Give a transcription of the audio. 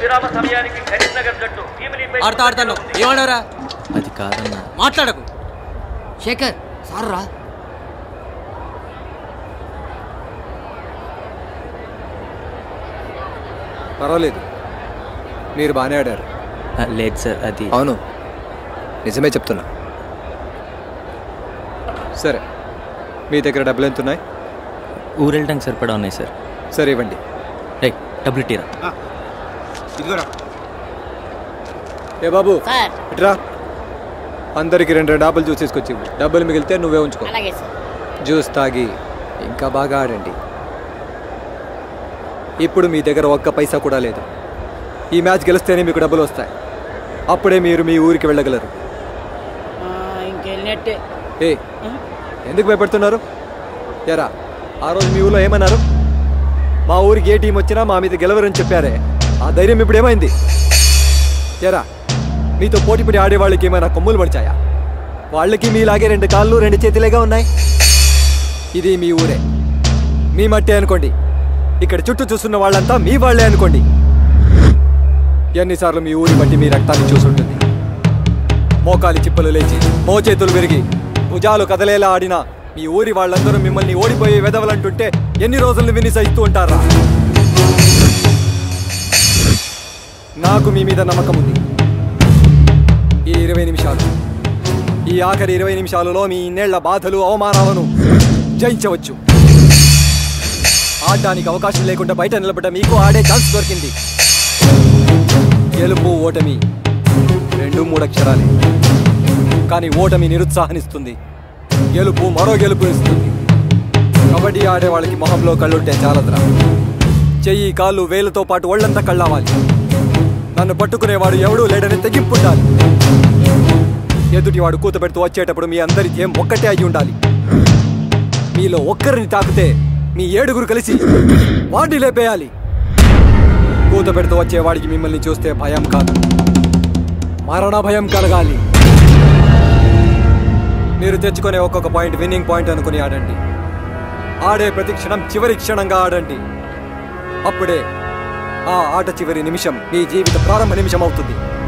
విరామ సమయానికి కరీంనగర్ జట్టు భీమిలిపై ఆడతా ఆడతాను ఏమన్నారా అది కాదన్నా మాట్లాడకు శేఖర్ సార్ రా పర్వాలేదు మీరు బాగానే ఆడారు ఆ, లేదు సార్ అది అవును నిజమే చెప్తున్నా సరే మీ దగ్గర డబ్బులు ఎంత ఉన్నాయి ఊరు వెళ్ళడానికి సరిపడా ఉన్నాయి సార్ సరే ఇవ్వండి రే డబ్బులు ఇటీరా ఇదిగోరా ఏ బాబు సార్ ఇట్రా అందరికి రెండు రెండు డబ్బులు జ్యూస్ తీసుకొచ్చి ఇవ్వు. డబ్బులు మిగిలితే నువ్వే ఉంచుకో అలాగే సార్ జ్యూస్ తాగి ఇంకా బాగా ఆడండి ఇప్పుడు మీ దగ్గర ఒక్క పైసా కూడా లేదు ఈ మ్యాచ్ గెలిస్తేనే మీకు డబ్బులు వస్తాయి అప్పుడే మీరు మీ ఊరికి వెళ్ళగలరు ఇంకెళ్ళినట్టే ఏ ఎందుకు భయపడుతున్నారు ఎరా ఆ రోజు మీ ఊళ్ళో ఏమన్నారు మా ఊరికి ఏ టీం వచ్చినా మా మీద గెలవరని చెప్పారే ఆ ధైర్యం ఇప్పుడు ఏమైంది ఎరా మీతో పోటీపడి ఆడేవాళ్ళకి ఏమైనా కొమ్ములు పడిచాయా వాళ్ళకి మీలాగే రెండు కాళ్ళు రెండు చేతులేగా ఉన్నాయి ఇది మీ ఊరే మీ మట్టే అనుకోండి ఇక్కడ చుట్టూ చూస్తున్న వాళ్ళంతా మీ వాళ్ళే అనుకోండి ఎన్నిసార్లు మీ ఊరి బట్టి మీ రక్తాన్ని చూసుంటుంది మోకాలి చిప్పలు లేచి మోచేతులు విరిగి భుజాలు కదలేలా ఆడిన మీ ఊరి వాళ్ళందరూ మిమ్మల్ని ఓడిపోయే వెదవలంటుంటే ఎన్ని రోజులు విని సహిస్తూ ఉంటారా నాకు మీ మీద నమ్మకం ఉంది ఈ ఇరవై నిమిషాలు ఈ ఆఖరి ఇరవై నిమిషాలలో మీ ఇన్నేళ్ల బాధలు అవమానాలను జయించవచ్చు ఆడడానికి అవకాశం లేకుండా బయట నిలబడ్డ మీకు ఆడే ఛాన్స్ దొరికింది గెలుపు ఓటమి రెండు మూడు అక్షరాలే కానీ ఓటమి నిరుత్సాహనిస్తుంది గెలుపు మరో గెలుపు ఇస్తుంది కబడ్డీ ఆడే వాళ్ళకి మొహంలో కళ్ళుంటే చాలదురా చెయ్యి కాళ్ళు వేలుతో పాటు ఒళ్ళంతా కళ్ళావాలి నన్ను పట్టుకునేవాడు ఎవడూ లేడని తెగింపుండాలి ఎదుటివాడు కూత పెడుతూ వచ్చేటప్పుడు మీ అందరి ధ్యేయం ఒక్కటే అయి ఉండాలి మీలో ఒక్కరిని తాకితే మీ ఏడుగురు కలిసి వాడిని లేపేయాలి కూత పెడుతూ వచ్చేవాడికి మిమ్మల్ని చూస్తే భయం కాదు మరణ భయం కలగాలి మీరు తెచ్చుకునే ఒక్కొక్క పాయింట్ విన్నింగ్ పాయింట్ అనుకుని ఆడండి ఆడే ప్రతి క్షణం చివరి క్షణంగా ఆడండి అప్పుడే ఆ ఆట చివరి నిమిషం మీ జీవిత ప్రారంభ నిమిషం అవుతుంది